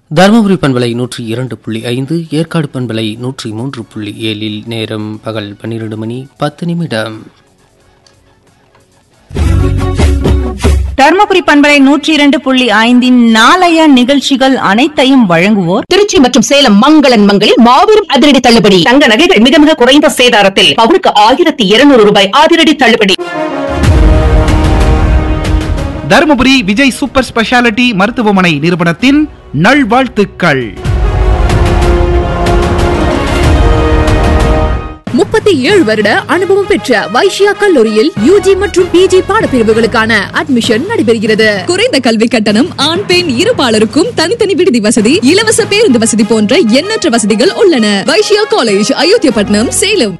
தருமபுரி பண்பலை நூற்றி இரண்டு புள்ளி ஐந்து ஏற்காடு பண்பலை நூற்றி மூன்று புள்ளி ஏழில் நேரம் பகல் பன்னிரண்டு மணி பத்து நிமிடம் தர்மபுரி பண்பலை நூற்றி இரண்டு புள்ளி ஐந்தின் நாளைய நிகழ்ச்சிகள் அனைத்தையும் வழங்குவோர் திருச்சி மற்றும் சேலம் மங்களன் மங்களில் மாபெரும் அதிரடி தள்ளுபடி தங்க நகைகள் மிக மிக குறைந்த சேதாரத்தில் பவுனுக்கு ஆயிரத்தி இருநூறு ரூபாய் அதிரடி தள்ளுபடி தருமபுரி விஜய் சூப்பர் ஸ்பெஷாலிட்டி மருத்துவமனை நிறுவனத்தின் நல்வாழ்த்துக்கள் முப்பத்தி ஏழு வருட அனுபவம் பெற்ற வைஷ்யா கல்லூரியில் யூஜி மற்றும் பிஜி பாடப்பிரிவுகளுக்கான அட்மிஷன் நடைபெறுகிறது குறைந்த கல்வி கட்டணம் ஆண் பெண் இருபாலருக்கும் தனித்தனி விடுதி வசதி இலவச பேருந்து வசதி போன்ற எண்ணற்ற வசதிகள் உள்ளன வைஷ்யா காலேஜ் அயோத்தியப்பட்டினம் சேலம்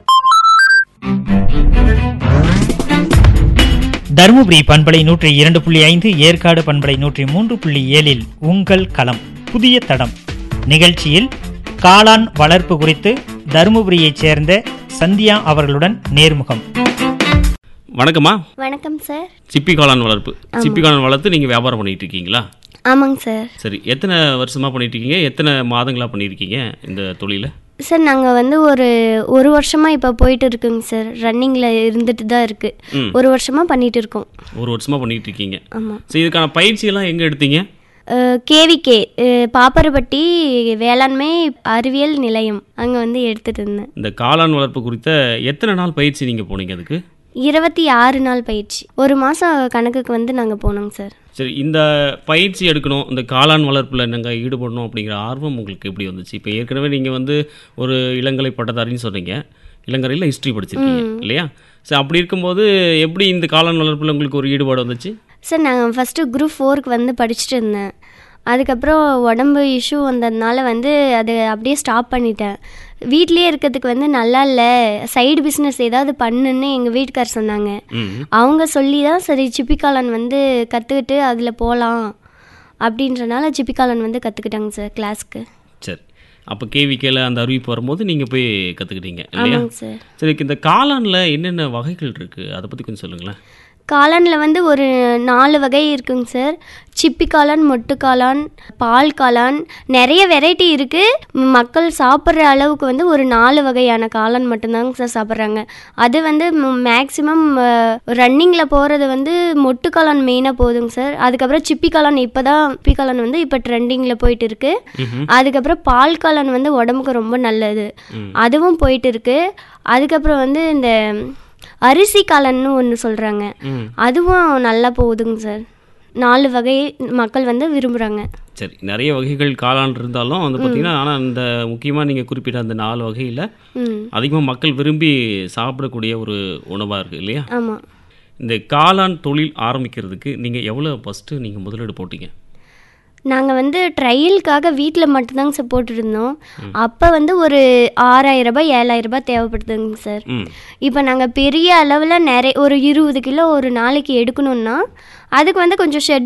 தருமபுரி பண்பலை நூற்றி இரண்டு புள்ளி ஐந்து ஏற்காடு பண்பலை நூற்றி மூன்று புள்ளி ஏழில் உங்கள் களம் புதிய தடம் நிகழ்ச்சியில் காளான் வளர்ப்பு குறித்து தருமபுரியைச் சேர்ந்த சந்தியா அவர்களுடன் நேர்முகம் வணக்கம்மா வணக்கம் சார் சிப்பி காளான் வளர்ப்பு சிப்பி காளான் வளர்த்து நீங்கள் வியாபாரம் பண்ணிட்டு இருக்கீங்களா ஆமாங்க சார் சரி எத்தனை வருஷமாக பண்ணிட்டு இருக்கீங்க எத்தனை மாதங்களாக பண்ணியிருக்கீங்க இந்த தொழிலை சார் நாங்கள் வந்து ஒரு ஒரு வருஷமாக இப்போ போயிட்டு இருக்குங்க சார் ரன்னிங்கில் இருந்துட்டு தான் இருக்கு ம். ஒரு வருஷமாக பண்ணிட்டு இருக்கோம் ஒரு வருஷமாக பண்ணிட்டு இருக்கீங்க ஆமாம் சரி இதுக்கான பயிற்சியெல்லாம் எங்கே எடுத்தீங்க கேவிகே பாப்பரப்பட்டி வேளாண்மை அறிவியல் நிலையம் அங்கே வந்து எடுத்துட்டு இருந்தேன் இந்த காளான் வளர்ப்பு குறித்த எத்தனை நாள் பயிற்சி நீங்கள் போனீங்க அதுக்கு இருபத்தி ஆறு நாள் பயிற்சி ஒரு மாதம் கணக்குக்கு வந்து நாங்கள் போனோங்க சார் சரி இந்த பயிற்சி எடுக்கணும் இந்த காளான் வளர்ப்பில் நாங்கள் ஈடுபடணும் அப்படிங்கிற ஆர்வம் உங்களுக்கு எப்படி வந்துச்சு இப்போ ஏற்கனவே நீங்கள் வந்து ஒரு இளங்கலை பட்டதாரின்னு சொன்னீங்க இளங்கலையில் ஹிஸ்ட்ரி படிச்சிருக்கீங்க இல்லையா சரி அப்படி இருக்கும்போது எப்படி இந்த காளான் வளர்ப்பில் உங்களுக்கு ஒரு ஈடுபாடு வந்துச்சு சார் நான் ஃபஸ்ட்டு குரூப் ஃபோருக்கு வந்து படிச்சுட்டு இருந்தேன் அதுக்கப்புறம் உடம்பு இஷ்யூ வந்ததுனால வந்து அது அப்படியே ஸ்டாப் பண்ணிட்டேன் வீட்லேயே இருக்கிறதுக்கு வந்து நல்லா இல்லை சைடு பிஸ்னஸ் ஏதாவது பண்ணுன்னு எங்கள் வீட்டுக்கார் சொன்னாங்க ம் அவங்க சொல்லி தான் சரி சிப்பிக்காலன் வந்து கற்றுக்கிட்டு அதில் போகலாம் அப்படின்றனால சிப்பிக்காலன் வந்து கற்றுக்கிட்டாங்க சார் கிளாஸ்க்கு சரி அப்போ கேவிக்கையில் அந்த அறிவிப்பு வரும்போது நீங்கள் போய் கற்றுக்கிட்டீங்க இல்லையா ஆமாங்க சார் சரி இந்த காளானில் என்னென்ன வகைகள் இருக்குது அதை பற்றி கொஞ்சம் சொல்லுங்களேன் காளானில் வந்து ஒரு நாலு வகை இருக்குங்க சார் சிப்பி காளான் மொட்டு காளான் பால் காளான் நிறைய வெரைட்டி இருக்குது மக்கள் சாப்பிட்ற அளவுக்கு வந்து ஒரு நாலு வகையான காளான் மட்டும்தாங்க சார் சாப்பிட்றாங்க அது வந்து மேக்ஸிமம் ரன்னிங்கில் போகிறது வந்து மொட்டு காளான் மெயினாக போகுதுங்க சார் அதுக்கப்புறம் சிப்பி காளான் இப்போ தான் சிப்பி காளான் வந்து இப்போ ட்ரெண்டிங்கில் போயிட்டு இருக்கு அதுக்கப்புறம் பால் காளான் வந்து உடம்புக்கு ரொம்ப நல்லது அதுவும் போயிட்டு இருக்கு அதுக்கப்புறம் வந்து இந்த அரிசி காளான்னு ஒன்று சொல்கிறாங்க அதுவும் நல்லா போகுதுங்க சார் நாலு வகை மக்கள் வந்து விரும்புகிறாங்க சரி நிறைய வகைகள் காளான் இருந்தாலும் வந்து பார்த்தீங்கன்னா ஆனால் இந்த முக்கியமாக நீங்கள் குறிப்பிட்ட அந்த நாலு வகையில் ம் அதிகமாக மக்கள் விரும்பி சாப்பிடக்கூடிய ஒரு உணவாக இருக்குது இல்லையா ஆமாம் இந்த காளான் தொழில் ஆரம்பிக்கிறதுக்கு நீங்கள் எவ்வளோ ஃபஸ்ட்டு நீங்கள் முதலீடு போட்டீங்க நாங்கள் வந்து ட்ரையலுக்காக வீட்டில் மட்டும்தாங்க சார் போட்டுருந்தோம் அப்போ வந்து ஒரு ஆறாயிரம் ரூபாய் ஏழாயிரம் ரூபாய் தேவைப்படுதுங்க சார் ம் இப்போ நாங்கள் பெரிய அளவில் நிறைய ஒரு இருபது கிலோ ஒரு நாளைக்கு எடுக்கணும்னா அதுக்கு வந்து கொஞ்சம் ஷெட்